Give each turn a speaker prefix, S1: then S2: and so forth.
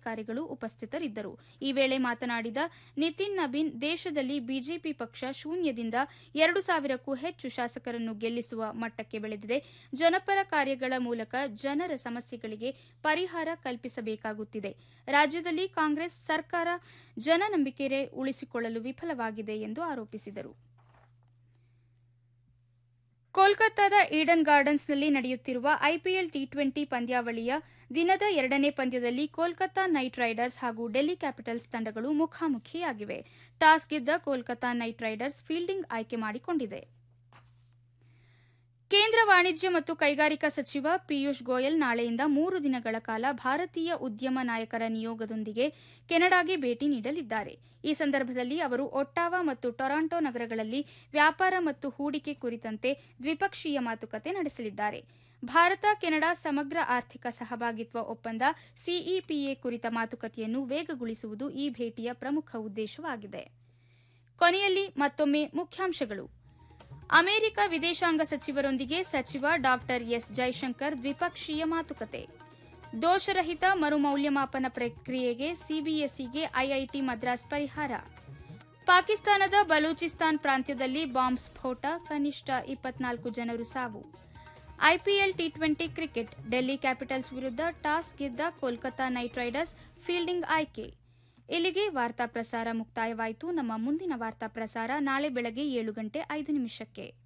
S1: ಅಧಿಕಾರಿಗಳು ಉಪಸ್ಥಿತರಿದ್ದರು ಈ ವೇಳೆ ಮಾತನಾಡಿದ ನಿತಿನ್ ನಬೀನ್ ದೇಶದಲ್ಲಿ ಬಿಜೆಪಿ ಪಕ್ಷ ಶೂನ್ಯದಿಂದ ಎರಡು ಸಾವಿರಕ್ಕೂ ಹೆಚ್ಚು ಶಾಸಕರನ್ನು ಗೆಲ್ಲಿಸುವ ಮಟ್ಟಕ್ಕೆ ಬೆಳೆದಿದೆ ಜನಪರ ಕಾರ್ಯಗಳ ಮೂಲಕ ಜನರ ಸಮಸ್ಯೆಗಳಿಗೆ ಪರಿಹಾರ ಕಲ್ಪಿಸಬೇಕಾಗುತ್ತಿದೆ ರಾಜ್ಯದಲ್ಲಿ ಕಾಂಗ್ರೆಸ್ ಸರ್ಕಾರ ಜನನಂಬಿಕೆ ಉಳಿಸಿಕೊಳ್ಳಲು ವಿಫಲವಾಗಿದೆ ಎಂದು ಆರೋಪಿಸಿದರು ಕೋಲ್ಕತ್ತಾದ ಈಡನ್ ಗಾರ್ಡನ್ಸ್ನಲ್ಲಿ ನಡೆಯುತ್ತಿರುವ ಐಪಿಎಲ್ ಟಿ ಟ್ವೆಂಟಿ ಪಂದ್ಯಾವಳಿಯ ದಿನದ ಎರಡನೇ ಪಂದ್ಯದಲ್ಲಿ ಕೋಲ್ಕತ್ತಾ ನೈಟ್ ರೈಡರ್ಸ್ ಹಾಗೂ ಡೆಲ್ಲಿ ಕ್ಯಾಪಿಟಲ್ಸ್ ತಂಡಗಳು ಮುಖಾಮುಖಿಯಾಗಿವೆ ಟಾಸ್ ಗೆದ್ದ ಕೋಲ್ಕತ್ತಾ ನೈಟ್ ರೈಡರ್ಸ್ ಫೀಲ್ಡಿಂಗ್ ಆಯ್ಕೆ ಮಾಡಿಕೊಂಡಿದೆ ಕೇಂದ್ರ ವಾಣಿಜ್ಯ ಮತ್ತು ಕೈಗಾರಿಕಾ ಸಚಿವ ಪಿಯೂಷ್ ಗೋಯಲ್ ನಾಳೆಯಿಂದ ಮೂರು ದಿನಗಳ ಕಾಲ ಭಾರತೀಯ ಉದ್ಯಮ ನಾಯಕರ ನಿಯೋಗದೊಂದಿಗೆ ಕೆನಡಾಗೆ ಭೇಟಿ ನೀಡಲಿದ್ದಾರೆ ಈ ಸಂದರ್ಭದಲ್ಲಿ ಅವರು ಒಟ್ಟಾವಾ ಮತ್ತು ಟೊರಾಂಟೊ ನಗರಗಳಲ್ಲಿ ವ್ಯಾಪಾರ ಮತ್ತು ಹೂಡಿಕೆ ಕುರಿತಂತೆ ದ್ವಿಪಕ್ಷೀಯ ಮಾತುಕತೆ ನಡೆಸಲಿದ್ದಾರೆ ಭಾರತ ಕೆನಡಾ ಸಮಗ್ರ ಆರ್ಥಿಕ ಸಹಭಾಗಿತ್ವ ಒಪ್ಪಂದ ಸಿಇಪಿಎ ಕುರಿತ ಮಾತುಕತೆಯನ್ನು ವೇಗಗೊಳಿಸುವುದು ಈ ಭೇಟಿಯ ಪ್ರಮುಖ ಉದ್ದೇಶವಾಗಿದೆ ಕೊನೆಯಲ್ಲಿ ಮತ್ತೊಮ್ಮೆ ಮುಖ್ಯಾಂಶಗಳು ಅಮೆರಿಕ ವಿದೇಶಾಂಗ ಸಚಿವರೊಂದಿಗೆ ಸಚಿವ ಡಾಕ್ಟರ್ ಎಸ್ ಜೈಶಂಕರ್ ದ್ವಿಪಕ್ಷೀಯ ಮಾತುಕತೆ ದೋಷರಹಿತ ಮರುಮೌಲ್ಯಮಾಪನ ಪ್ರಕ್ರಿಯೆಗೆ ಸಿಬಿಎಸ್ಇಗೆ ಐಐಟಿ ಮದ್ರಾಸ್ ಪರಿಹಾರ ಪಾಕಿಸ್ತಾನದ ಬಲೂಚಿಸ್ತಾನ್ ಪ್ರಾಂತ್ಯದಲ್ಲಿ ಬಾಂಬ್ ಸ್ಫೋಟ ಕನಿಷ್ಠ ಇಪ್ಪತ್ನಾಲ್ಕು ಜನರು ಸಾವು IPL T twenty cricket Delhi capitals ವಿರುದ್ಧ ಟಾಸ್ ಗೆದ್ದ ಕೋಲ್ಕತಾ ನೈಟ್ ರೈಡರ್ಸ್ ಫೀಲ್ಡಿಂಗ್ ಆಯ್ಕೆ ಇಲ್ಲಿಗೆ ವಾರ್ತಾ ಪ್ರಸಾರ ಮುಕ್ತಾಯವಾಯಿತು ನಮ್ಮ ಮುಂದಿನ ವಾರ್ತಾ ಪ್ರಸಾರ ನಾಳೆ ಬೆಳಗ್ಗೆ ಏಳು ಗಂಟೆ ಐದು ನಿಮಿಷಕ್ಕೆ